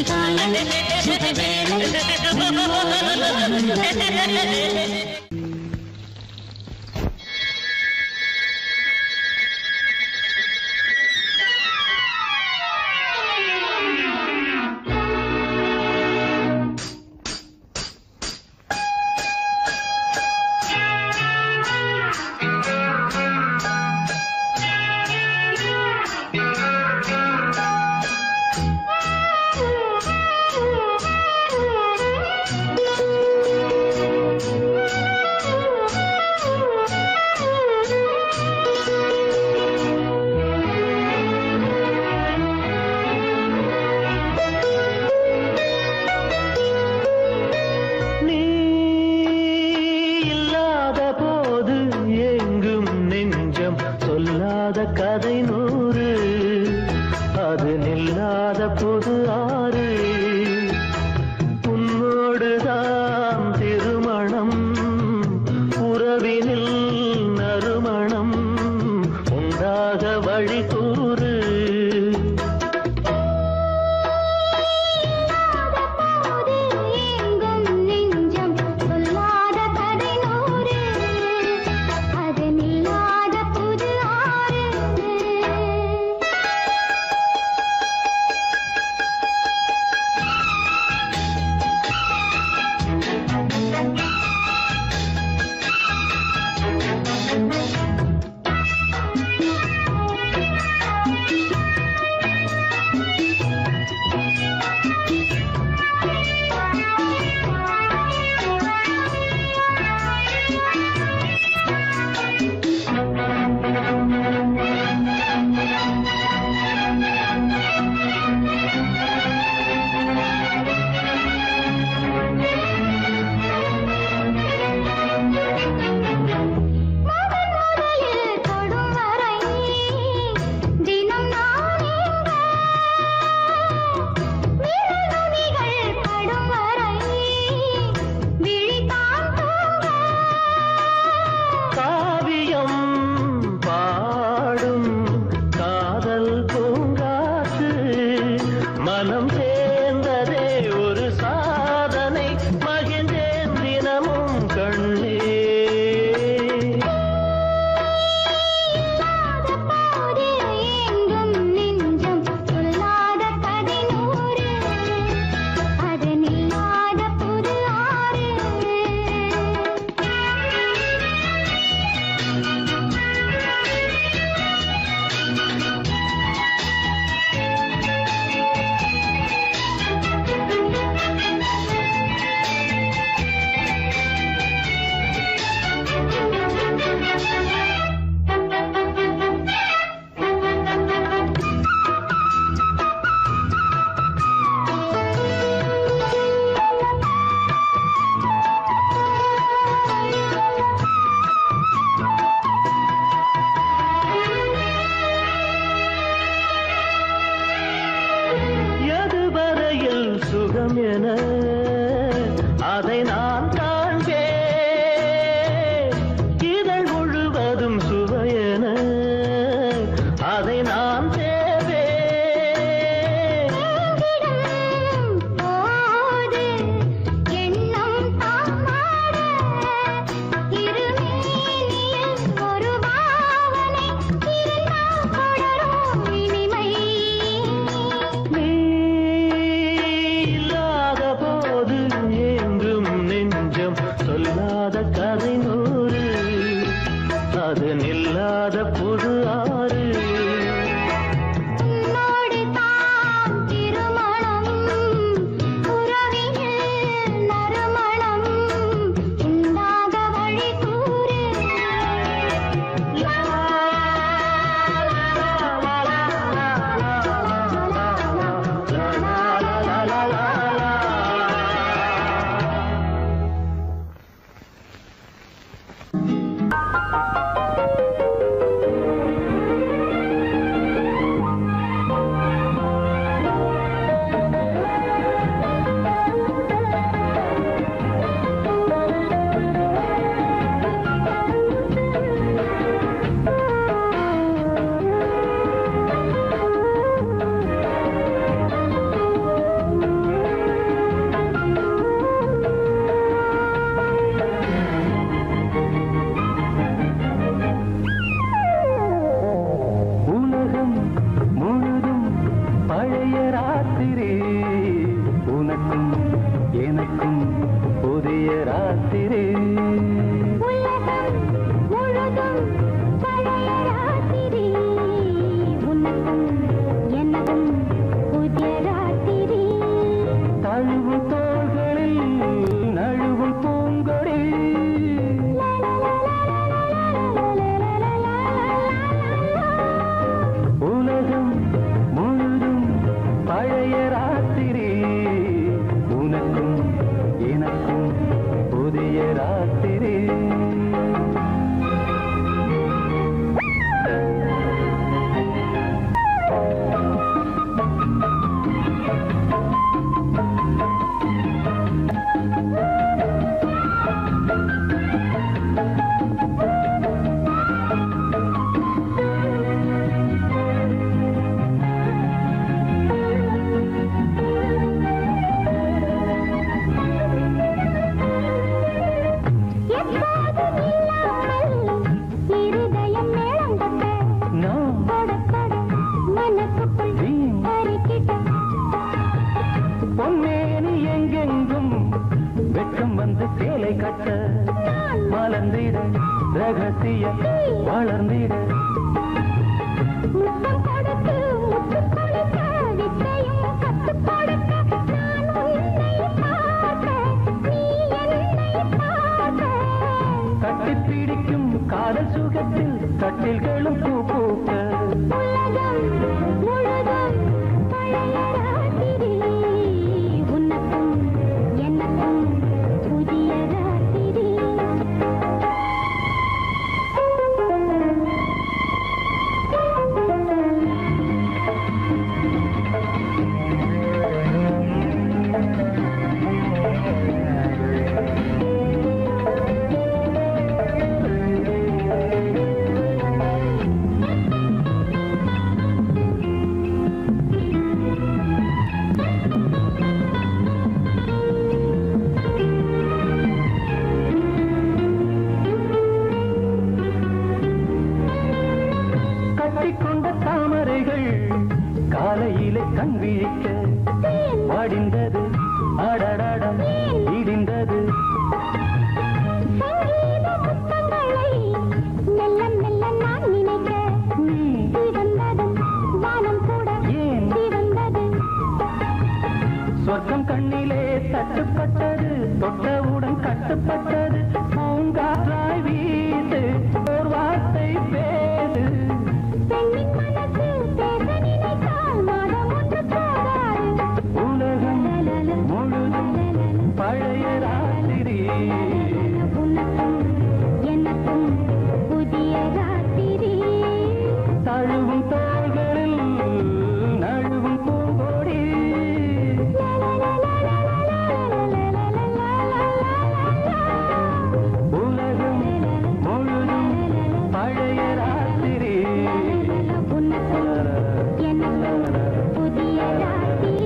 அதிகாலை சுபவேளை நீ இல்லாத போது எங்கும் நெஞ்சம் சொல்லாத கதை நூறு அது நில்லாத புது ஆறு உன்னோடுதான் திருமணம் உறவினில் நறுமணம் உண்டாக வழி கூறு எங்கும் நெஞ்சம் சொல்லாத கதை நூறு அது நில்லாத புது ஆறு முதன் முதலில் தொடும் வரை தினம் நான் எங்க விரலுணிகள் படும் வரை விழிதான் தூங்க காவியம் பாடும் காதல் பூங்காற்று மனம் சேர்ந்ததே ஒரு சாதனை மகிழ்ந்தேன் தினமும் கண்ணே போது எங்கும் நெஞ்சம் சொல்லாத கதை நூறு அது நில்லாத புது ஆறு எதுவரையில் சுகம் என அதை நான் காண்பேன் இதழ் முழுவதும் சுவையென அதை நான் தேவேன் போது எண்ணம் தாமாட இருமேனியில் ஒரு பாவனை இருந்தால் தொடரும் இனிமை நீ இல்லாத போது எங்கும் ராத்திரி உலகம் முழுதும் பழைய ராத்திரி உனக்கும் எனக்கும் புதிய ராத்திரி தழுவும் தோள்களில் நழுவும் பூங்கொடி உலகம் முழுதும் பழைய ராத்திரி உனக்கும் எனக்கும் புதிய ராத்திரி எப்போதும் இல்லாமல் இருதயம் மேளங்கட்ட நான் கொட கொட மனசுக்குள் அரிக்கிட்ட பொன்னேனி எங்கெங்கும் வெட்கம் வந்து சேலை கட்ட மலர்ந்திட ரகசிய வளர்ந்திட முத்தம் கொடுத்து முத்து கொடுக்க வித்தையும் கத்துக் கொடுக்க நான் உன்னை பார்க்க நீ என்னை பார்க்க கட்டி பிடிக்கும் காதல் சுகத்தில் கட்டில்களும் பூ பூக்க உலகம் முழுதும் பழைய ராத்திரி உனக்கும் எனக்கும் புதிய ராத்திரி கட்டிக்கொண்ட தாமரைகள் காலையிலே கண் விழிக்க வாடிந்தது அடடடம் இடிந்தது சங்கீத முத்தங்களை மெல்ல மெல்ல நான் நினைக்க சிவந்ததும் வானம் கூட ஏன்? சிவந்தது சொர்க்கம் கண்ணிலே தட்டுப்பட்டது தொட்டவுடன் கட்டுப்பட்டது பூங்காற்றாய் வீசு ஓர் வார்த்தை பேசு பெண்ணின் மனசு பேச நினைத்தால் மாதம் ஒன்று போகாது உலகம் முழுதும் பழைய ராத்திரி உனக்கும் எனக்கும் புதிய ராத்திரி தழுவும் தோள்களில் நழுவும் பூங்கொடி உலகம் முழுதும் பழைய ராத்திரி உனக்கும் எனக்கும் புதிய ராத்திரி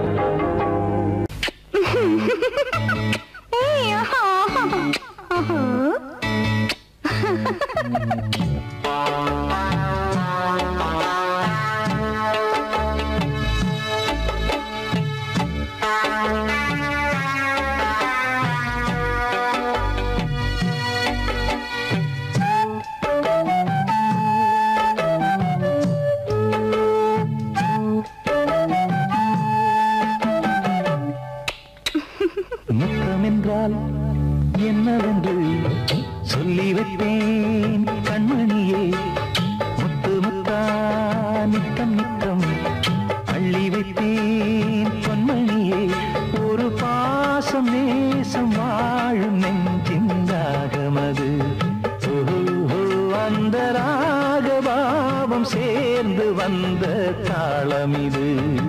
முத்தம் என்றால் என்னவென்று சொல்லி வைப்பேன் கண்மணியே முத்து முத்தா நித்தம் நித்தம் அள்ளி வைப்பேன் பொன்மணியே ஒரு பாசம் நேசம் வாழும் நெஞ்சின் ராகமது ஓஹோ அந்த ராகபாவம் சேர்ந்து வந்த தாளம் இது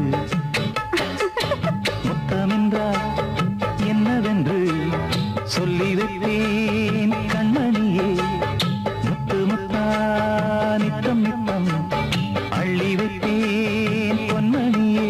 முத்தமென்றால் என்னவென்று சொல்லி வைப்பேன் கண்மணியே முத்து முத்தா நித்தம் நித்தம் அள்ளி வைப்பேன் பொன்மணியே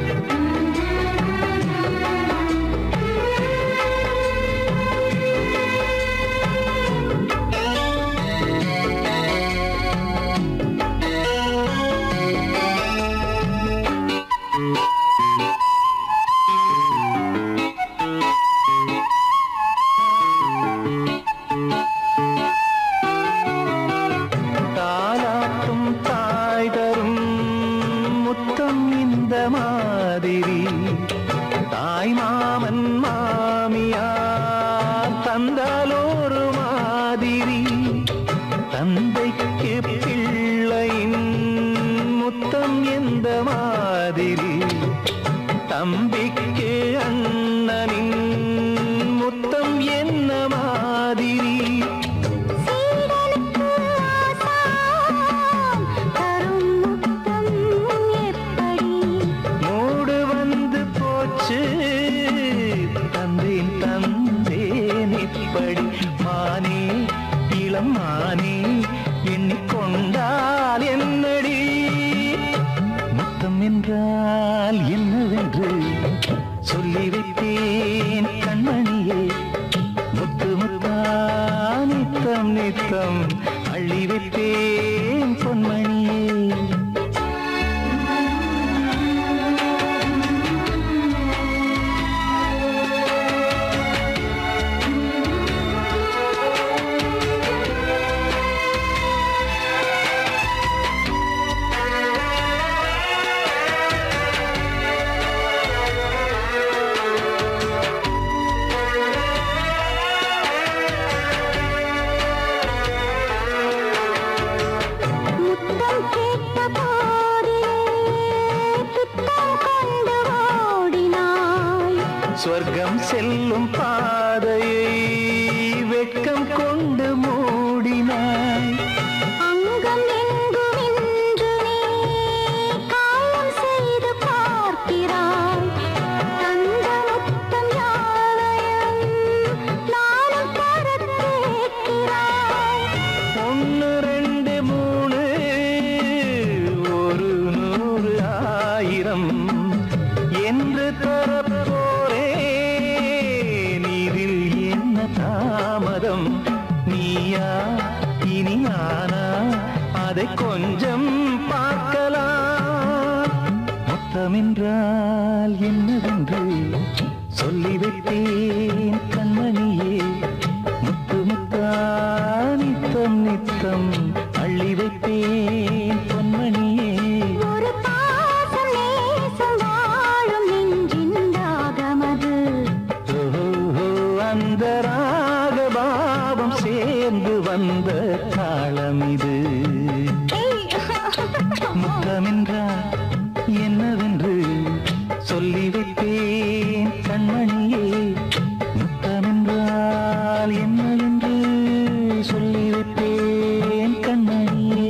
ஆ மாமன் மாமியார் தந்தாலோரு மாதிரி தந்தைக்கு பிள்ளையின் முத்தம் எந்த மாதிரி தம்பிக்கு அண்ணனின் முத்தம் என்ன மாதிரி சீடனுக்கு ஆசான் தரும் முத்தம் எப்படி மூடு வந்து போச்சு தந்தேன் தந்தேன் இப்படி மானே இளம் மானே எண்ணிக்கொண்டால் என்னடி முத்தம் என்றால் என்னவென்று சொல்லி வைத்தேன் கண்மணியே முத்து முத்தா நித்தம் நித்தம் அள்ளி வைத்தேன் பொன்மணியே முத்தம் கேட்ட போதிலே துத்தம் கொண்டு ஓடினாய் சொர்க்கம் செல்லும் பாதையை வெட்கம் கொண்டு மூடினாய் அங்கம் எங்கும் இன்று நீ காயம் செய்து பார்க்கிறாய் தந்த முத்தம் யாவையும் நானும் தரக் கேட்கிறாய் ஒன்று ரெண்டு மூணு ஒரு நூறு ஆயிரம் என்று தரப்போரே நீரில் என்ன தாமதம் நீயா இனி நானா அதை கொஞ்சம் பார்க்கலாம் மொத்தமென்றால் என்னவென்று சொல்லி வைத்தேன் கண்மணியே முத்து முத்தா நித்தம் நித்தம் அள்ளி வைத்தேன் பொன்மணியே ஒரு பாசம் நேசம் வாழும் நெஞ்சின் ராகமது ஓஹோ, அந்த ராகபாவம் சேர்ந்து வந்த தாளம் இது முத்தமென்றால் என்னவென்று சொல்லி வைத்தேன் கண்மணியே முத்தமென்றால் என்னவென்று சொல்லி வைத்தேன் கண்மணியே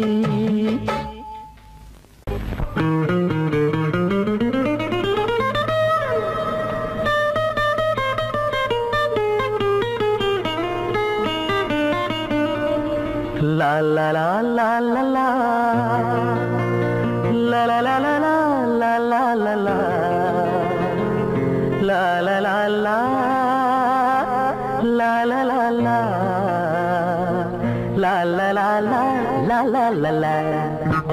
La la la la la la La la la la la la la la la La la la la La la la la La la la la la la la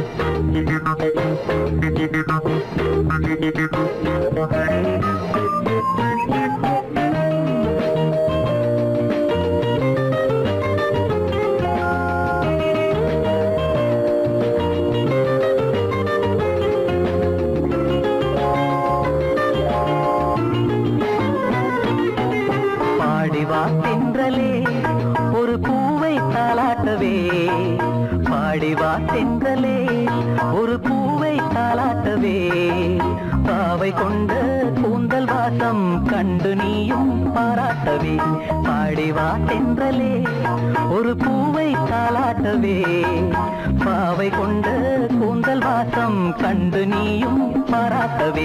பாடிவா தென்றலே ஒரு பூவை தாளாட்டவே பாடிவா தென்றலே ஒரு பூவை தாளாட்டவே பாவை கொண்ட கூந்தல் வாசம் கண்டு நீயும் பாராட்டவே பாடிவா தென்றலே ஒரு பூவை தாளாட்டவே பாவை கொண்ட கூந்தல் வாசம் கண்டு நீயும் பாராட்டவே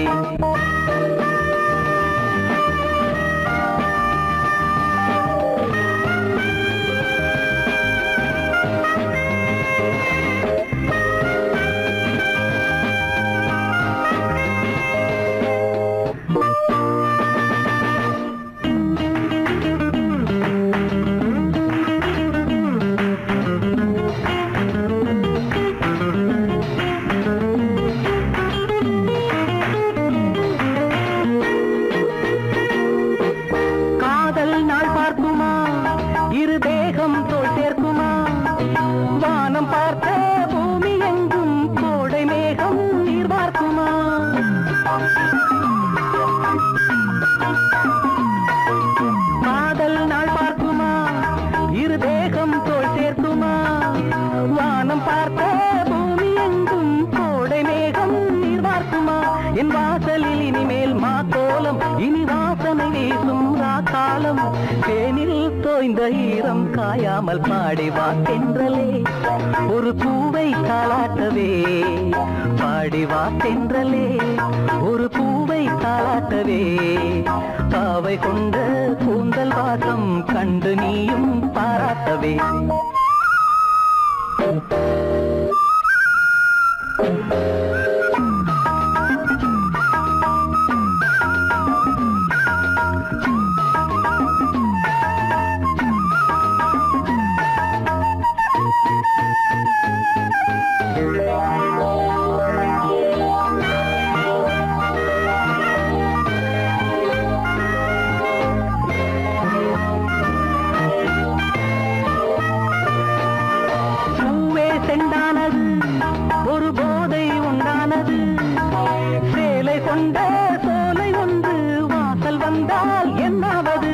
காதல் நாள் பார்க்குமா இரு தேகம் தோல் சேர்க்குமா வானம் பார்த்த பூமி எங்கும் கோடை மேகம் நீர் பார்க்குமா காலம் தேனில் தோய்ந்த ஈரம் காயாமல் பாடி வா தென்றலே ஒரு பூவை தாளாட்டவே பாடி வா தென்றலே ஒரு பூவை தாளாட்டவே பாவை கொண்ட கூந்தல் வாசம் கண்டு நீயும் பாராட்டவே பூவே செண்டானது ஒரு போதை உண்டானது சேலை கொண்ட சோலை ஒன்று வாசல் வந்தால் என்னாவது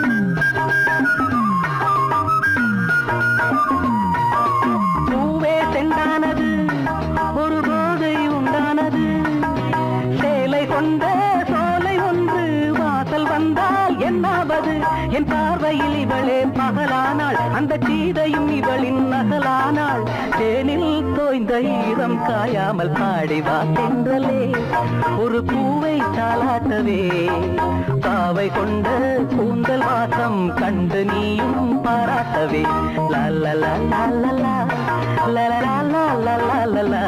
பூவே செண்டானது ஒரு போதை உண்டானது சேலை கொண்ட சோலை ஒன்று வாசல் வந்தால் என்னாவது என் பார்வையில் இவளே பகலானாள் அந்த சீதையும் இவளின் நகலானாள் தேனில் தோய்ந்த ஈரம் காயாமல் பாடி வா தென்றலே ஒரு பூவை தாளாட்டவே பாவை கொண்ட கூந்தல் வாசம் கண்டு நீயும் பாராட்டவே லல்லலா லல்லலா லலலா லலலா லலலா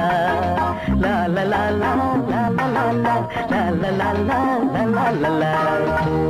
லலலா லலலா லலலா லலலா லலலா